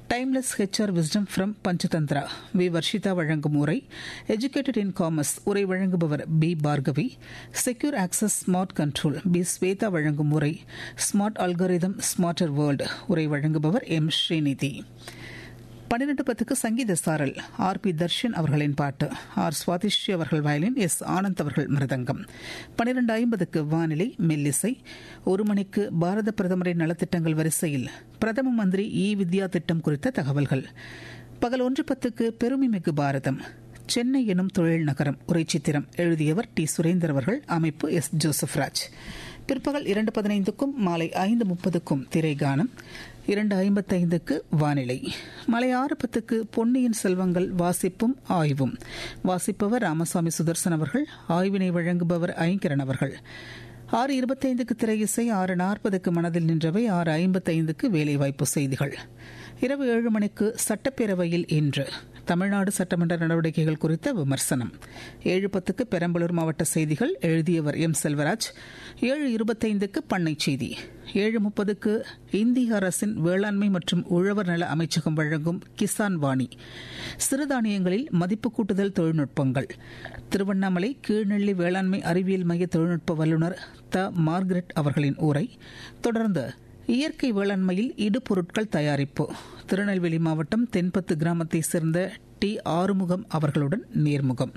timeless HR wisdom from Panchatantra V Varshitha வழங்கும் உரை educated in commerce உரை வழங்குபவர் P Bhargavi secure access smart control P Swetha வழங்கும் உரை ஸ்மார்ட் அல்கோரிதம் ஸ்மார்ட்டர் வேர்ல்டு உரை வழங்குபவர் எம் ஸ்ரீநிதி பன்னிரண்டு பத்துக்கு சங்கீத சாரல் ஆர் பி தர்ஷன் அவர்களின் பாட்டு ஆர் சுவாதிஸ்ரீ அவர்கள் வயலின் எஸ் ஆனந்த் அவர்கள் மிருதங்கம் பன்னிரண்டு ஐம்பதுக்கு வானிலை மெல்லிசை ஒரு மணிக்கு பாரத பிரதமரின் நலத்திட்டங்கள் வரிசையில் பிரதம மந்திரி இ வித்யா திட்டம் குறித்த தகவல்கள் பகல் ஒன்று பத்துக்கு பெருமைமிகு பாரதம் சென்னை எனும் தொழில் நகரம் உரை சித்திரம் எழுதியவர் டி சுரேந்தர் அவர்கள் அமைப்பு எஸ் ஜோசப் ராஜ் பிற்பகல் இரண்டு பதினைந்துக்கும் மாலை ஐந்து முப்பதுக்கும் திரைகானம் இரண்டு ஐம்பத்தைந்துக்கு வானிலை மாலை ஆறு பத்துக்கு பொன்னியின் செல்வங்கள் வாசிப்பும் ஆய்வும் வாசிப்பவர் ராமசாமி சுதர்சன் அவர்கள் ஆய்வினை வழங்குபவர் ஐங்கரன் அவர்கள் ஆறு இருபத்தைந்துக்கு திரையிசை ஆறு நாற்பதுக்கு மனதில் நின்றவை ஆறு ஐம்பத்தைந்துக்கு வேலைவாய்ப்பு செய்திகள் இரவு ஏழு மணிக்கு சட்டப்பேரவையில் இன்று தமிழ்நாடு சட்டமன்ற நடவடிக்கைகள் குறித்த விமர்சனம் ஏழு பத்துக்கு பெரம்பலூர் மாவட்ட செய்திகள் எழுதியவர் எம் செல்வராஜ் ஏழு இருபத்தைந்துக்கு பண்ணை செய்தி ஏழு முப்பதுக்கு இந்திய அரசின் வேளாண்மை மற்றும் உழவர் நல அமைச்சகம் வழங்கும் கிசான் வாணி சிறுதானியங்களில் மதிப்பு கூட்டுதல் தொழில்நுட்பங்கள் திருவண்ணாமலை கீழ்நெல்லி வேளாண்மை அறிவியல் மைய தொழில்நுட்ப வல்லுநர் த மார்கரெட் அவர்களின் உரை தொடர்ந்து இயற்கை வேளாண்மையில் இடுபொருட்கள் தயாரிப்பு திருநெல்வேலி மாவட்டம் தென்பத்து கிராமத்தை சேர்ந்த டி ஆறுமுகம் அவர்களுடன் நேர்முகம்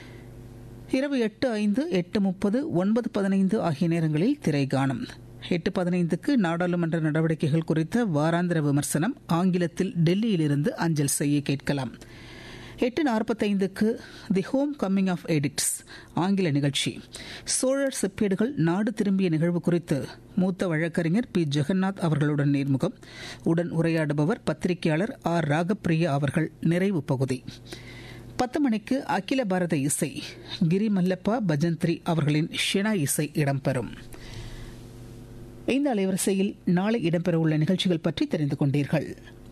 இரவு எட்டு ஐந்து எட்டு முப்பது ஒன்பது பதினைந்து ஆகிய நேரங்களில் திரைகாணும் எட்டு பதினைந்துக்கு நாடாளுமன்ற நடவடிக்கைகள் குறித்த வாராந்திர விமர்சனம் ஆங்கிலத்தில் டெல்லியிலிருந்து அஞ்சல் செய்ய கேட்கலாம் எட்டு நாற்பத்தைந்துக்கு the homecoming of addicts ஆங்கில நிகழ்ச்சி சோழர் செப்பேடுகள் நாடு திரும்பிய நிகழ்வு குறித்து மூத்த வழக்கறிஞர் பி ஜெகநாத் அவர்களுடன் நேர்முகம் உடன் உரையாடுபவர் பத்திரிகையாளர் ஆர் ராகப்பிரியா அவர்கள் நிறைவு பகுதி பத்து மணிக்கு அகில பாரத இசை கிரி மல்லப்பா பஜந்திரி அவர்களின் ஷெனா இசை இடம்பெறும் இந்த அலைவரிசையில் நாளை இடம்பெறவுள்ள நிகழ்ச்சிகள் பற்றி தெரிந்து கொண்டீர்கள்